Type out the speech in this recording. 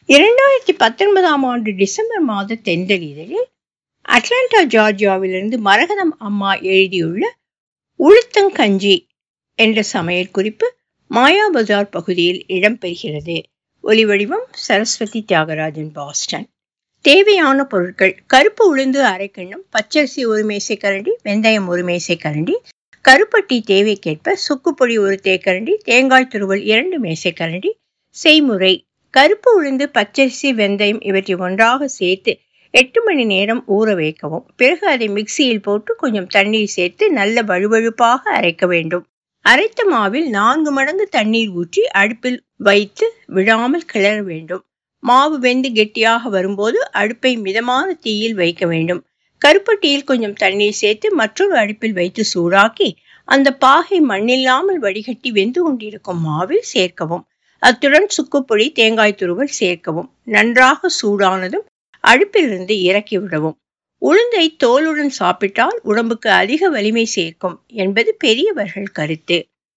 இரண்டாயிரத்தி பத்தொன்பதாம் ஆண்டு டிசம்பர் மாத தென்றல் இதழில் அட்லாண்டா ஜார்ஜியாவிலிருந்து மரகதம் அம்மா எழுதியுள்ள உளுத்தங்கஞ்சி என்ற சமையல் குறிப்பு மாயா பஜார் பகுதியில் இடம்பெறுகிறது ஒலிவடிவம் சரஸ்வதி தியாகராஜன் பாஸ்டன் தேவையான பொருட்கள் கருப்பு உளுந்து அரை கிண்ணம் பச்சரிசி ஒரு மேசை கரண்டி வெந்தயம் ஒரு மேசை கரண்டி கருப்பட்டி தேவைக்கேற்ப சுக்குப்பொடி ஒரு தேக்கரண்டி தேங்காய் துருவல் இரண்டு மேசை கரண்டி செய்முறை கருப்பு உளுந்து பச்சரிசி வெந்தயம் இவற்றை ஒன்றாக சேர்த்து எட்டு மணி நேரம் ஊற வைக்கவும் பிறகு அதை மிக்சியில் போட்டு கொஞ்சம் தண்ணீர் சேர்த்து நல்ல வழுவழுப்பாக அரைக்க வேண்டும் அரைத்த மாவில் நான்கு மடங்கு தண்ணீர் ஊற்றி அடுப்பில் வைத்து விடாமல் கிளற வேண்டும் மாவு வெந்து கெட்டியாக வரும்போது அடுப்பை மிதமான தீயில் வைக்க வேண்டும் கருப்பட்டியில் கொஞ்சம் தண்ணீர் சேர்த்து மற்றொரு அடுப்பில் வைத்து சூடாக்கி அந்த பாகை மண்ணில்லாமல் வடிகட்டி வெந்து கொண்டிருக்கும் மாவில் சேர்க்கவும் அத்துடன் சுக்குப்பொடி தேங்காய் துருவல் சேர்க்கவும் நன்றாக சூடானதும் அடுப்பிலிருந்து இறக்கி விடவும் உளுந்தை தோலுடன் சாப்பிட்டால் உடம்புக்கு அதிக வலிமை சேர்க்கும் என்பது பெரியவர்கள் கருத்து